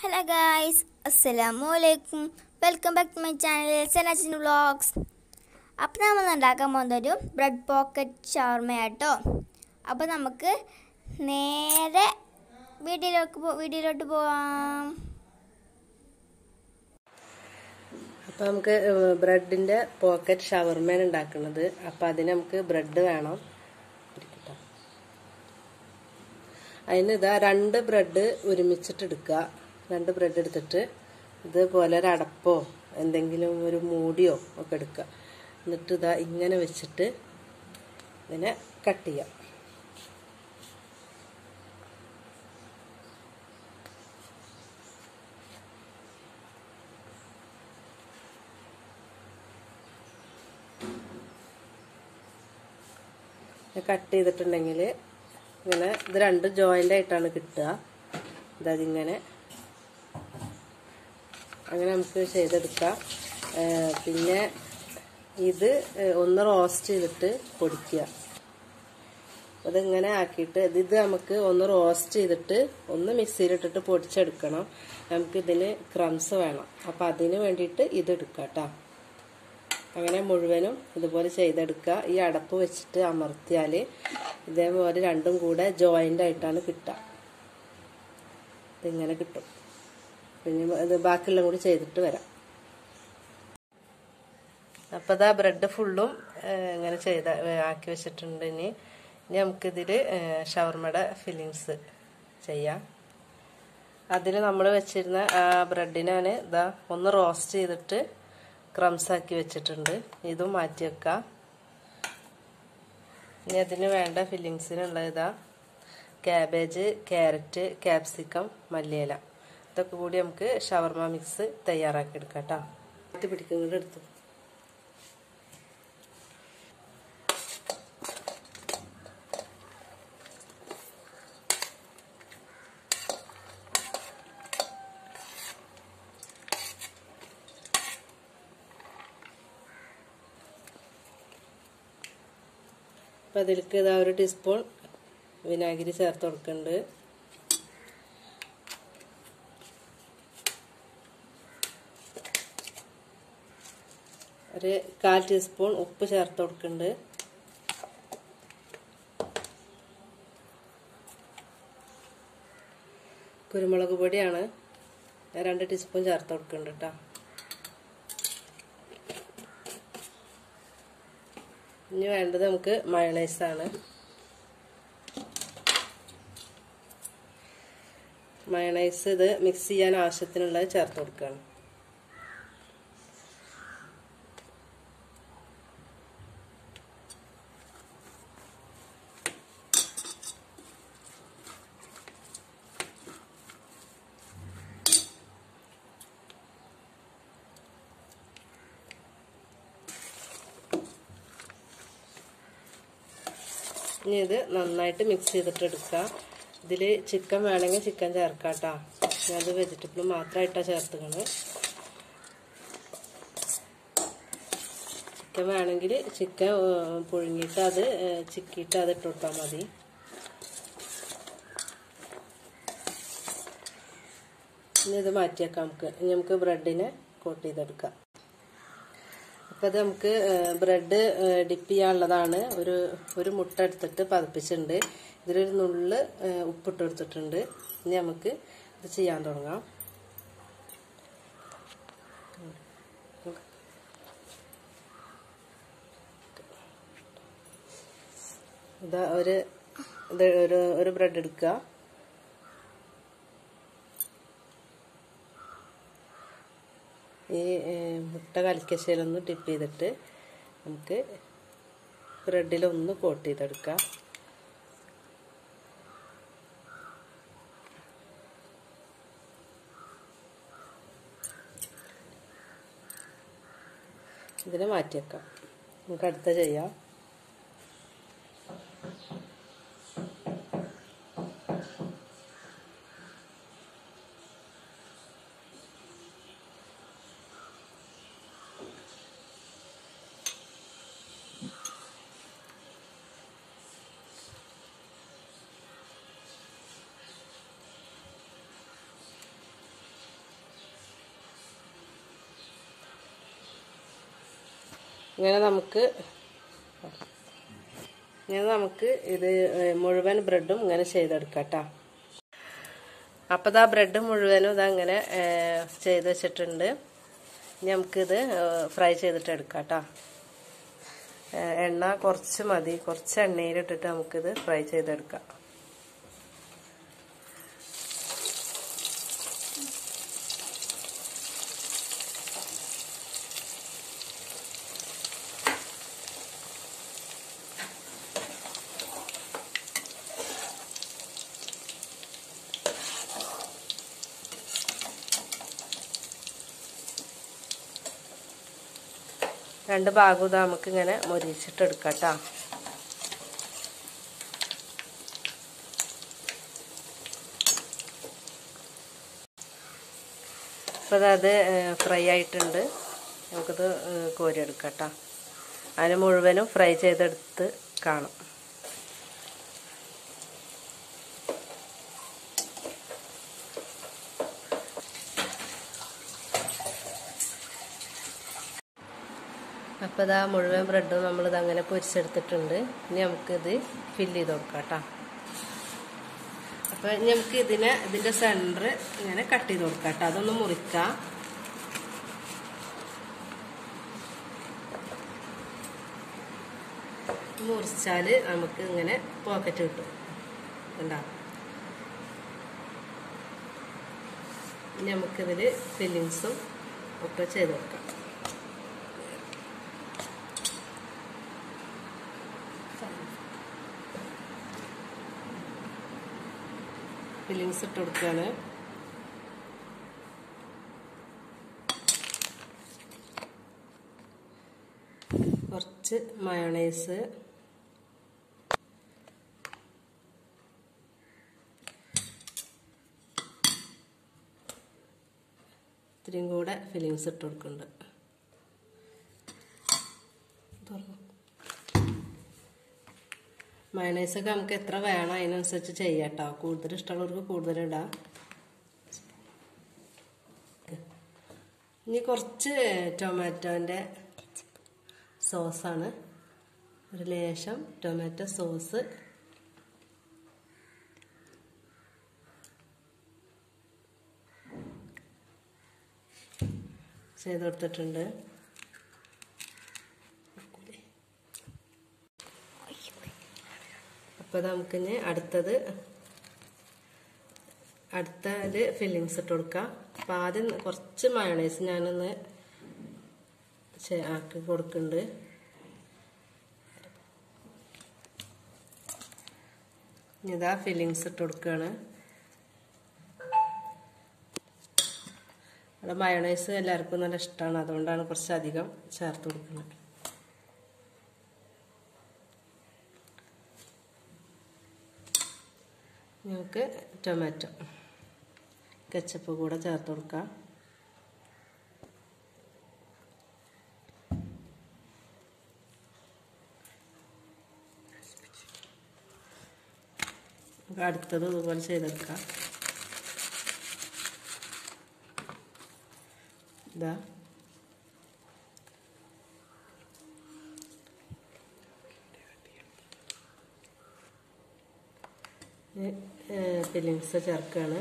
Hello guys അസ്സലാമു അലൈക്കും welcome back to my channel സനാച്ചിൻ വ്ളോഗ്സ് അപ്പോൾ നമ്മൾ ഉണ്ടാക്കാൻ പോകുന്നത് ഒരു ബ്രെഡ് പോക്കറ്റ് ഷവർമയാട്ടോ അപ്പോൾ നമുക്ക് നേരെ വീഡിയോയിലേക്ക് പോ വീഡിയോയിലോട്ട് പോവാം അപ്പോൾ നമുക്ക് ബ്രെഡിൻ്റെ പോക്കറ്റ് ഷവർമയാണ് ഉണ്ടാക്കുന്നത് അപ്പോൾ അതിന് നമുക്ക് ബ്രെഡ് വേണം ഇരിക്കട്ടെ. അതിന് ഇതാ രണ്ട് ബ്രെഡ് ഒരുമിച്ചിട്ട് എടുക്കുക രണ്ട് ബ്രെഡ് എടുത്തിട്ട് ഇതുപോലെ ഒരു അടപ്പോ എന്തെങ്കിലും ഒരു മൂടിയോ ഒക്കെ എടുക്കുക എന്നിട്ട് ഇതാ ഇങ്ങനെ വെച്ചിട്ട് ഇതിനെ കട്ട് ചെയ്യാം കട്ട് ചെയ്തിട്ടുണ്ടെങ്കിൽ ഇങ്ങനെ ഇത് രണ്ട് ജോയിൻ്റ് ആയിട്ടാണ് കിട്ടുക ഇതതിങ്ങനെ അങ്ങനെ നമുക്ക് ചെയ്തെടുക്കാം ഏഹ് പിന്നെ ഇത് ഒന്ന് റോസ്റ്റ് ചെയ്തിട്ട് പൊടിക്കുക അതിങ്ങനെ ആക്കിയിട്ട് ഇത് ഇത് നമുക്ക് ഒന്ന് റോസ്റ്റ് ചെയ്തിട്ട് ഒന്ന് മിക്സിയിലിട്ടിട്ട് പൊടിച്ചെടുക്കണം നമുക്ക് ഇതിന് ക്രംസ് വേണം അപ്പം അതിന് വേണ്ടിയിട്ട് ഇത് എടുക്കാം കേട്ടോ അങ്ങനെ മുഴുവനും ഇതുപോലെ ചെയ്തെടുക്കുക ഈ അടപ്പ് വെച്ചിട്ട് അമർത്തിയാൽ ഇതേപോലെ രണ്ടും കൂടെ ജോയിൻ്റ് ആയിട്ടാണ് കിട്ടുക ഇതിങ്ങനെ കിട്ടും പിന്നെ ഇത് ബാക്കിയെല്ലാം കൂടി ചെയ്തിട്ട് വരാം അപ്പോൾ ഇതാ ബ്രെഡ് ഫുള്ളും ഇങ്ങനെ ചെയ്ത ആക്കി വെച്ചിട്ടുണ്ട് ഇനി ഇനി നമുക്കിതിൽ ഷവർമയുടെ ഫില്ലിങ്സ് ചെയ്യാം അതിൽ നമ്മൾ വെച്ചിരുന്ന ആ ബ്രെഡിനാണ് ഇതാ ഒന്ന് റോസ്റ്റ് ചെയ്തിട്ട് ക്രംസ് ആക്കി വെച്ചിട്ടുണ്ട് ഇതും മാറ്റി വെക്കാം ഇനി അതിന് വേണ്ട ഫില്ലിങ്സിനുള്ള ഇതാ ക്യാബേജ് ക്യാരറ്റ് ക്യാപ്സിക്കം മല്ലിയില ഇതൊക്കെ കൂടി നമുക്ക് ഷവർമ മിക്സ് തയ്യാറാക്കി എടുക്കാം കേട്ടോ ഇത് പിടിക്കുന്നത് എടുത്തു അപ്പം അതിലേക്ക് ഇതാ ഒരു ടീസ്പൂൺ വിനാഗിരി ചേർത്ത് കൊടുക്കുന്നുണ്ട് ഒരു കാൽ ടീസ്പൂൺ ഉപ്പ് ചേർത്ത് കൊടുക്കുന്നുണ്ട് കുരുമുളക് പൊടിയാണ് രണ്ട് ടീസ്പൂൺ ചേർത്ത് കൊടുക്കുന്നുണ്ട് കേട്ടോ ഇനി വേണ്ടത് നമുക്ക് മയണൈസാണ് മയണൈസ് ഇത് മിക്സ് ചെയ്യാൻ ആവശ്യത്തിനുള്ളത് ചേർത്ത് കൊടുക്കുകയാണ് ഇനി ഇത് നന്നായിട്ട് മിക്സ് ചെയ്തിട്ട് എടുക്കുക ഇതിൽ ചിക്കൻ വേണമെങ്കിൽ ചിക്കൻ ചേർക്കാം കേട്ടോ ഞാനത് വെജിറ്റബിൾ മാത്രമായിട്ടാണ് ചേർത്തുകയാണ് ചിക്കൻ വേണമെങ്കിൽ ചിക്കൻ പുഴുങ്ങിയിട്ട് അത് ചിക്കിയിട്ട് അത് ഇട്ട് കൊടുത്താൽ മതി ഇനി ഇത് മാറ്റിയേക്കാം നമുക്ക് ഇനി നമുക്ക് ബ്രെഡിനെ കോട്ട് ചെയ്തെടുക്കാം അപ്പോൾ അത് നമുക്ക് ബ്രെഡ് ഡിപ്പ് ചെയ്യാനുള്ളതാണ് ഒരു ഒരു മുട്ട എടുത്തിട്ട് പതിപ്പിച്ചിട്ടുണ്ട് ഇതിലൊരു നുള്ള് ഉപ്പിട്ട് കൊടുത്തിട്ടുണ്ട് ഇനി നമുക്ക് ഇത് ചെയ്യാൻ തുടങ്ങാം ഇതാ ഒരു ഇത് ഒരു ഒരു ബ്രെഡ് എടുക്കുക ഈ മുട്ട കലക്കശയിലൊന്ന് ഡിപ്പ് ചെയ്തിട്ട് നമുക്ക് ബ്രെഡിലൊന്ന് കോട്ട് ചെയ്തെടുക്കാം ഇതിനെ മാറ്റി വെക്കാം നമുക്ക് അടുത്ത ചെയ്യാം ഇങ്ങനെ നമുക്ക് ഇങ്ങനെ നമുക്ക് ഇത് മുഴുവൻ ബ്രെഡും ഇങ്ങനെ ചെയ്തെടുക്കാം കേട്ടോ അപ്പോൾ ഇതാ ബ്രെഡ് മുഴുവനും ഇതങ്ങനെ ചെയ്ത് വെച്ചിട്ടുണ്ട് ഇനി നമുക്കിത് ഫ്രൈ ചെയ്തിട്ട് എടുക്കാം കേട്ടോ എണ്ണ കുറച്ച് മതി കുറച്ച് എണ്ണയിലിട്ടിട്ട് നമുക്കിത് ഫ്രൈ ചെയ്തെടുക്കാം രണ്ട് ഭാഗവും ഇതാ നമുക്ക് ഇങ്ങനെ മൊരിച്ചിട്ട് എടുക്കാം കേട്ടോ അപ്പോൾ അത് ഫ്രൈ ആയിട്ടുണ്ട് നമുക്കിത് കോരിയെടുക്കാം കേട്ടോ അതിന് മുഴുവനും ഫ്രൈ ചെയ്തെടുത്ത് കാണാം അപ്പോൾ ഇതാ മുഴുവൻ ബ്രെഡും നമ്മളിത് അങ്ങനെ പൊരിച്ചെടുത്തിട്ടുണ്ട് ഇനി നമുക്കിത് ഫില്ല് ചെയ്ത് കൊടുക്കാം കേട്ടോ അപ്പോൾ ഇനി നമുക്ക് ഇതിനെ ഇതിൻ്റെ സെൻറ്റർ ഇങ്ങനെ കട്ട് ചെയ്ത് കൊടുക്കാം കേട്ടോ അതൊന്ന് മുറിക്കാം മുറിച്ചാൽ നമുക്ക് ഇങ്ങനെ പോക്കറ്റ് കിട്ടും ഉണ്ടാവും ഇനി നമുക്കിതിൽ ഫില്ലിങ്സും ഒക്കെ ചെയ്ത് കൊടുക്കാം ഫില്ലിങ്സ് ഇട്ട് കൊടുക്കുകയാണ് കുറച്ച് മയോണൈസ് ഇത്തിരിയും കൂടെ ഫില്ലിങ്സ് ഇട്ട് കൊടുക്കുന്നുണ്ട് തുറന്നു മയണൈസൊക്കെ നമുക്ക് എത്ര വേണം അതിനനുസരിച്ച് ചെയ്യാം കേട്ടോ കൂടുതൽ ഇഷ്ടമുള്ളവർക്ക് കൂടുതൽ ഇടാം ഇനി കുറച്ച് ടൊമാറ്റോൻ്റെ സോസാണ് ഒരു ലേശം ടൊമാറ്റോ സോസ് ചെയ്ത് കൊടുത്തിട്ടുണ്ട് അപ്പോൾ നമുക്കിനി അടുത്തത് അടുത്തത് ഫില്ലിങ്സ് ഇട്ട് കൊടുക്കാം അപ്പോൾ ആദ്യം കുറച്ച് മയണൈസ് ഞാനൊന്ന് ആക്കി കൊടുക്കുന്നുണ്ട് ഇതാ ഫില്ലിങ്സ് ഇട്ട് കൊടുക്കുകയാണ് അവിടെ മയണൈസ് എല്ലാവർക്കും നല്ല ഇഷ്ടമാണ് അതുകൊണ്ടാണ് കുറച്ച് അധികം ചേർത്ത് കൊടുക്കുന്നത് നമുക്ക് ടൊമാറ്റോ കെച്ചപ്പ് കൂടെ ചേർത്ത് കൊടുക്കാം നമുക്ക് അടുത്തത് ഇതുപോലെ ചെയ്തെടുക്കാം ഇതാ ഫില്ലിങ്സ് ചേർക്കുകയാണ്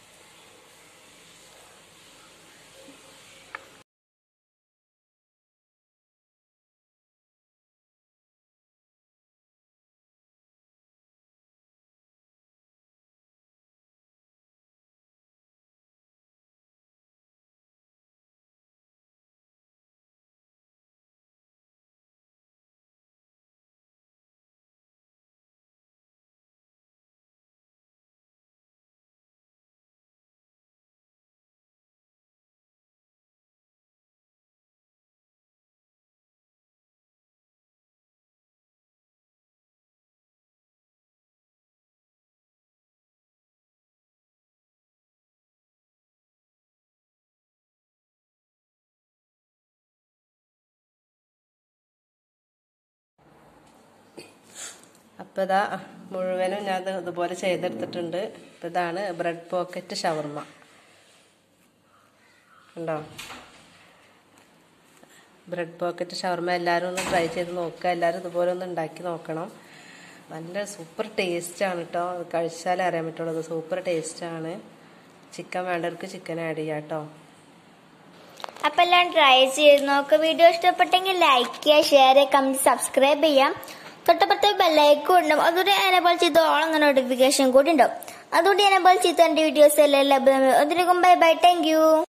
അപ്പോൾ ഇതാ മുഴുവനും ഞാൻ ഇത് ഇതുപോലെ ചെയ്തെടുത്തിട്ടുണ്ട് അപ്പോൾ ഇതാണ് ബ്രെഡ് പോക്കറ്റ് ഷവർമ്മ ഉണ്ടോ ബ്രെഡ് പോക്കറ്റ് ഷവർമ എല്ലാവരും ഒന്ന് ട്രൈ ചെയ്ത് നോക്കുക എല്ലാവരും ഇതുപോലെ ഒന്ന് ഉണ്ടാക്കി നോക്കണം നല്ല സൂപ്പർ ടേസ്റ്റാണ് കേട്ടോ കഴിച്ചാലേ അറിയാൻ പറ്റുള്ളൂ സൂപ്പർ ടേസ്റ്റാണ് ചിക്കൻ വേണ്ടവർക്ക് ചിക്കൻ ആഡ് ചെയ്യാം കേട്ടോ അപ്പം എല്ലാം ട്രൈ ചെയ്ത് നോക്കുക വീഡിയോ ഇഷ്ടപ്പെട്ടെങ്കിൽ ലൈക്ക് ചെയ്യുക ഷെയർ ചെയ്യുക കമൻറ്റ് സബ്സ്ക്രൈബ് ചെയ്യാം തൊട്ടപ്പുറത്ത് ബെല്ലൈക്കും ഉണ്ടാവും അതുകൊണ്ട് എനേബിൾ ചെയ്ത് ഓളം നോട്ടിഫിക്കേഷൻ കൂടി ഉണ്ടാവും അതുകൊണ്ട് എനേബിൾ ചെയ്ത് എൻ്റെ വീഡിയോസ് എല്ലാം ലഭ്യമാണ് അതിനു ബൈ ബൈ താങ്ക് യു